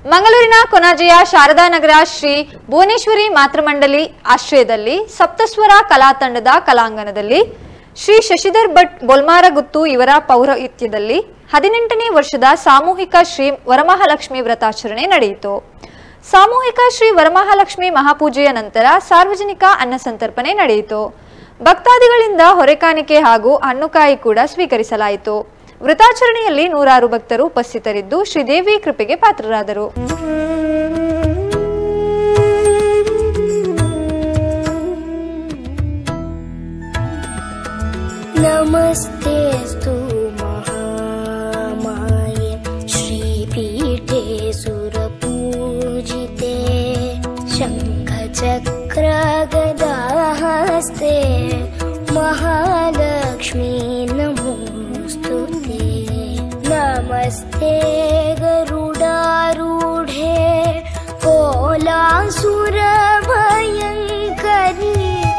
ಮಂಗಳೂರಿನ ಕೊನಾಜೆಯ ಶಾರದಾನಗರ ಶ್ರೀ ಭುವನೇಶ್ವರಿ ಮಾತೃಮಂಡಲಿ ಆಶ್ರಯದಲ್ಲಿ ಸಪ್ತಸ್ವರ ಕಲಾ ತಂಡದ ಕಲಾಂಗಣದಲ್ಲಿ ಶ್ರೀ ಶಶಿಧರ್ ಭಟ್ ಬೋಲ್ಮಾರಗುತ್ತು ಇವರ ಪೌರೋಹಿತ್ಯದಲ್ಲಿ ಹದಿನೆಂಟನೇ ವರ್ಷದ ಸಾಮೂಹಿಕ ಶ್ರೀ ವರಮಹಾಲಕ್ಷ್ಮಿ ವ್ರತಾಚರಣೆ ನಡೆಯಿತು ಸಾಮೂಹಿಕ ಶ್ರೀ ವರಮಹಾಲಕ್ಷ್ಮಿ ಮಹಾಪೂಜೆಯ ನಂತರ ಸಾರ್ವಜನಿಕ ಅನ್ನಸಂತರ್ಪಣೆ ನಡೆಯಿತು ಭಕ್ತಾದಿಗಳಿಂದ ಹೊರೆಕಾಣಿಕೆ ಹಾಗೂ ಹಣ್ಣುಕಾಯಿ ಕೂಡ ಸ್ವೀಕರಿಸಲಾಯಿತು ವ್ರತಾಚರಣೆಯಲ್ಲಿ ನೂರಾರು ಭಕ್ತರು ಉಪಸ್ಥಿತರಿದ್ದು ಶ್ರೀದೇವಿ ಕೃಪೆಗೆ ಪಾತ್ರರಾದರು नमस्तेऽस्तु महामाये श्रीपीठे सुरपूजिते शङ्खचक्रगदाहस्ते महालक्ष्मी नमोऽस्तु ते नमस्ते गरुडारूढे कोलासुरभयङ्करी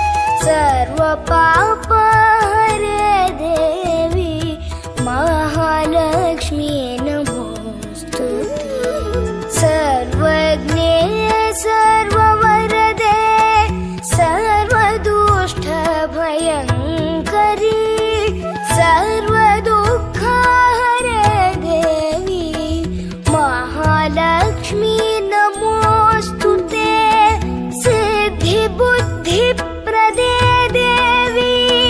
सर्वपापहरे देवी महालक्ष्मी नमोऽस्तु ते सर्वज्ञे सर्ववरदे सर्वदुष्टभयङ्करी सर्वदुःखहरे देवी महालक्ष्मी नमोऽस्तु ते सिद्धिबुद्धिप्रदे देवी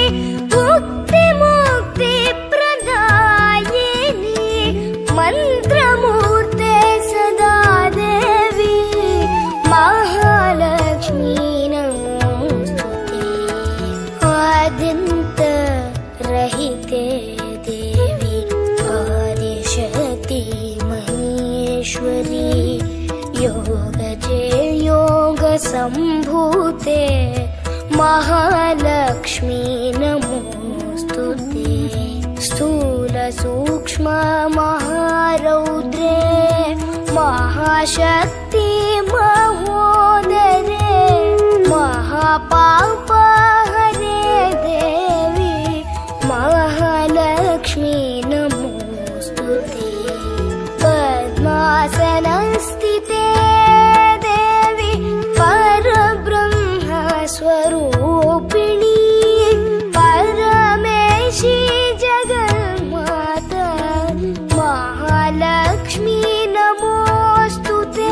मुक्तिमुक्तिप्रदायिनी मन्त्रमूर्ते सदा देवी महालक्ष्मी नमोऽस्तु ते आदिन्तरहिते देवी आदिशक्ति महेश्वरी योगजे योगसम्भूते महालक्ष्मी नमोऽस्तु ते स्थूलसूक्ष्म महारौद्रे महाशक्ति महोदरे महापापहरे देवी महालक्ष्मी नमोऽस्तु ते पद्मासनस्थिते देवी परब्रह्मस्वरूपिणी परमेशी जगन्माता महालक्ष्मी नमोऽस्तु ते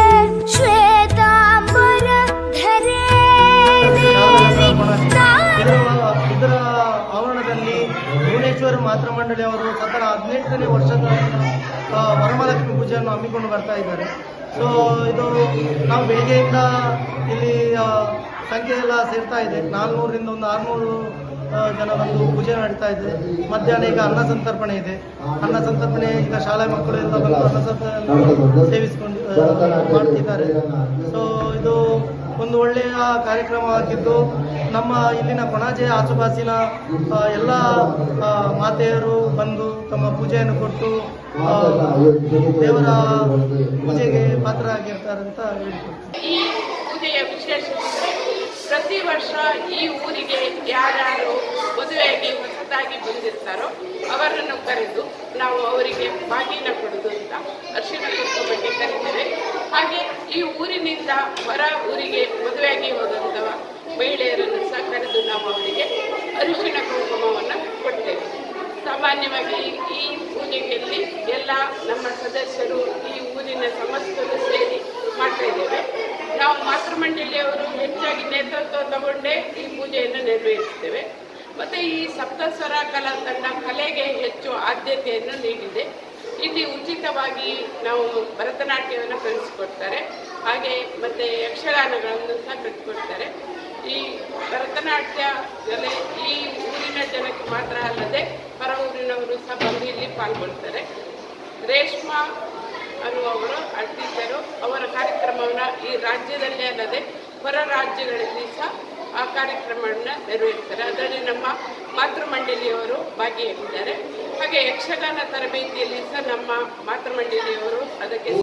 श्वेताम्बरधरे देवी ಇದರ ಇದರ ಆವರಣದಲ್ಲಿ ಭುವನೇಶ್ವರ ಮಾತೃಮಂಡಳಿ ಅವರು ಸತತ ಹದಿನೆಂಟನೇ ವರ್ಷದ ಆ, ವರಮಹಾಲಕ್ಷ್ಮಿ ಪೂಜೆಯನ್ನು ಹಮ್ಮಿಕೊಂಡು ಬರ್ತಾ ಇದ್ದಾರೆ ಸೊ ಇದು ನಾವು ಬೆಳಿಗ್ಗೆಯಿಂದ ಇಲ್ಲಿ ಆ, ಸಂಖ್ಯೆ ಎಲ್ಲ ಸೇರ್ತಾ ಇದೆ ನಾಲ್ನೂರರಿಂದ ಒಂದು ಆರುನೂರು ಜನ ಬಂದು ಪೂಜೆ ನಡೀತಾ ಇದೆ ಮಧ್ಯಾಹ್ನ ಈಗ ಅನ್ನ ಸಂತರ್ಪಣೆ ಇದೆ ಅನ್ನ ಸಂತರ್ಪಣೆ ಈಗ ಶಾಲೆ ಮಕ್ಕಳು ಎಲ್ಲ ಬಂದು ಅನ್ನ ಸಂತರ್ಪಣೆ ಸೇವಿಸಿಕೊಂಡು ಆ, ಮಾಡ್ತಿದ್ದಾರೆ ಸೊ ಇದು ಒಂದು ಒಳ್ಳೆಯ ಕಾರ್ಯಕ್ರಮವಾಗಿದ್ದು ನಮ್ಮ ಇಲ್ಲಿನ ಕೊಣಾಜೆ ಆಸುಪಾಸಿನ ಆ, ಎಲ್ಲ ಆ, ಮಾತೆಯರು ಬಂದು ತಮ್ಮ ಪೂಜೆಯನ್ನು ಕೊಟ್ಟು ಆ, ದೇವರ ಪೂಜೆಗೆ ಪಾತ್ರರಾಗಿರ್ತಾರೆ ಅಂತ ಹೇಳ್ತೀನಿ ಈ ಪೂಜೆಯ ವಿಶೇಷತೆ ಪ್ರತಿ ವರ್ಷ ಈ ಊರಿಗೆ ಯಾರ್ಯಾರು ಮದುವೆಯಾಗಿ ಹೊಸದಾಗಿ ಬಂದಿರ್ತಾರೋ ಅವರನ್ನು ಕರೆದು ನಾವು ಅವರಿಗೆ ಬಾಗಿನ ಕೊಡುದು ಅಂತ ಅರಿಶಿನ ಕುಂಕುಮಕ್ಕೆ ಕರೀತೇವೆ ಹಾಗೆ ಈ ಊರಿನಿಂದ ಹೊರ ಊರಿಗೆ ಮದುವೆಯಾಗಿ ಹೋದಂತಹ ಮಹಿಳೆಯರನ್ನು ಸಹ ಕರೆದು ನಾವು ಅವರಿಗೆ ಅರಿಶಿನ ಕುಂಕುಮವನ್ನು ಕೊಡ್ತೇವೆ ಸಾಮಾನ್ಯವಾಗಿ ಈ ಪೂಜೆಯಲ್ಲಿ ಎಲ್ಲ ನಮ್ಮ ಸದಸ್ಯರು ಈ ಊರಿನ ಸಮಸ್ತರು ಸೇರಿ ಮಾಡ್ತಾ ಇದ್ದೇವೆ ನಾವು ಮಾತೃಮಂಡಳಿಯವರು ಹೆಚ್ಚಾಗಿ ನೇತೃತ್ವ ತಗೊಂಡೇ ಈ ಪೂಜೆಯನ್ನು ನೆರವೇರಿಸ್ತೇವೆ ಮತ್ತೆ ಈ ಸಪ್ತಸ್ವರ ಕಲಾ ತಂಡ ಕಲೆಗೆ ಹೆಚ್ಚು ಆದ್ಯತೆಯನ್ನು ನೀಡಿದೆ ಇಲ್ಲಿ ಉಚಿತವಾಗಿ ನಾವು ಭರತನಾಟ್ಯವನ್ನು ಕಲಿಸಿಕೊಡ್ತಾರೆ ಹಾಗೆ ಮತ್ತೆ ಯಕ್ಷಗಾನಗಳನ್ನು ಸಹ ಕಲಿಸಿಕೊಡ್ತಾರೆ ಈ ಭರತನಾಟ್ಯ ಕಲೆ ಈ ಊರಿನ ಜನಕ್ಕೆ ಮಾತ್ರ ಅಲ್ಲದೆ ಹೊರ ಊರಿನವರು ಸಹ ಬಂದು ಇಲ್ಲಿ ಪಾಲ್ಗೊಳ್ತಾರೆ ರೇಷ್ಮಾ ಅನ್ನುವರು ಟೀಚರು ಅವರ ಕಾರ್ಯಕ್ರಮವನ್ನು ಈ ರಾಜ್ಯದಲ್ಲೇ ಅಲ್ಲದೆ ಹೊರ ರಾಜ್ಯಗಳಲ್ಲಿ ಸಹ ಆ ಕಾರ್ಯಕ್ರಮವನ್ನು ನೆರವೇರಿಸ್ತಾರೆ ಅದರಲ್ಲಿ ನಮ್ಮ ಮಾತೃಮಂಡಳಿಯವರು ಭಾಗಿಯಾಗಿದ್ದಾರೆ ಹಾಗೆ ಯಕ್ಷಗಾನ ತರಬೇತಿಯಲ್ಲಿ ಸಹ ನಮ್ಮ ಮಾತೃಮಂಡಳಿಯವರು ಅದಕ್ಕೆ